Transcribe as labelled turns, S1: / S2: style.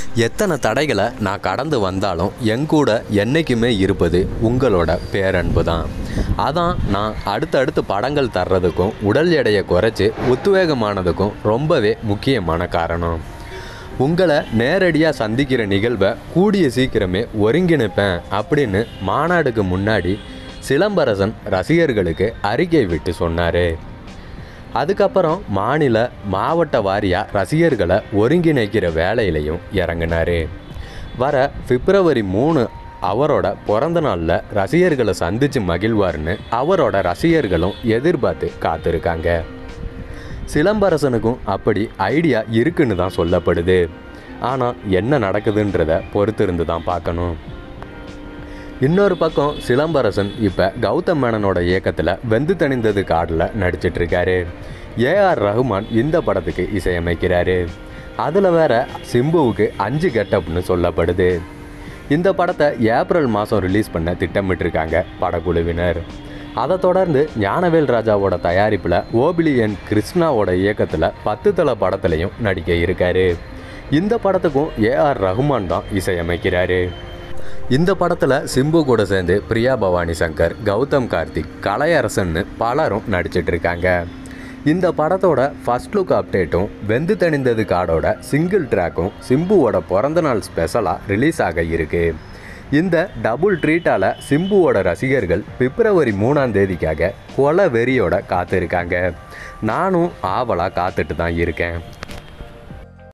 S1: எத்தனை தடைகளை நான் கடந்து வந்தாலும் என் கூட என்றைக்குமே இருப்பது உங்களோட பேரன்பு தான் அதான் நான் அடுத்தடுத்து படங்கள் தர்றதுக்கும் உடல் எடையை குறைச்சி உத்வேகமானதுக்கும் ரொம்பவே முக்கியமான காரணம் உங்களை நேரடியாக சந்திக்கிற நிகழ்வை கூடிய சீக்கிரமே ஒருங்கிணைப்பேன் அப்படின்னு மாநாடுக்கு முன்னாடி சிலம்பரசன் ரசிகர்களுக்கு அறிக்கை விட்டு சொன்னார் அதுக்கப்புறம் மாநில மாவட்ட வாரியாக ரசிகர்களை ஒருங்கிணைக்கிற வேலையிலையும் இறங்கினார் வர பிப்ரவரி மூணு அவரோட பிறந்த நாளில் ரசிகர்களை சந்தித்து மகிழ்வார்னு அவரோட ரசிகர்களும் எதிர்பார்த்து காத்திருக்காங்க சிலம்பரசனுக்கும் அப்படி ஐடியா இருக்குன்னு தான் சொல்லப்படுது ஆனால் என்ன நடக்குதுன்றத பொறுத்திருந்து தான் பார்க்கணும் இன்னொரு பக்கம் சிலம்பரசன் இப்போ கௌதம் மேனனோட இயக்கத்தில் வெந்து தணிந்தது காடில் நடிச்சிட்டு இருக்காரு ஏஆர் ரஹ்மான் இந்த படத்துக்கு இசையமைக்கிறாரு அதில் வேற சிம்புவுக்கு அஞ்சு கெட்டப்னு சொல்லப்படுது இந்த படத்தை ஏப்ரல் மாதம் ரிலீஸ் பண்ண திட்டமிட்டிருக்காங்க படக்குழுவினர் அதை தொடர்ந்து ஞானவேல் ராஜாவோட தயாரிப்பில் ஓபிலி என் கிருஷ்ணாவோட இயக்கத்தில் பத்து தலை படத்துலையும் நடிக்க இருக்காரு இந்த படத்துக்கும் ஏஆர் ரஹ்மான் தான் இசையமைக்கிறாரு இந்த படத்தில் சிம்பு கூட சேர்ந்து பிரியா பவானி சங்கர் கௌதம் கார்த்திக் கலையரசன்னு பலரும் நடிச்சிட்டு இருக்காங்க இந்த படத்தோட ஃபர்ஸ்ட் லுக் அப்டேட்டும் வெந்து தணிந்தது காடோட சிங்கிள் ட்ராக்கும் சிம்புவோட பிறந்தநாள் ஸ்பெஷலாக ரிலீஸ் ஆக இருக்கு இந்த டபுள் ட்ரீட்டால் சிம்புவோட ரசிகர்கள் பிப்ரவரி மூணாம் தேதிக்காக கொலை வெறியோட காத்திருக்காங்க நானும் ஆவலாக காத்துட்டு தான் இருக்கேன்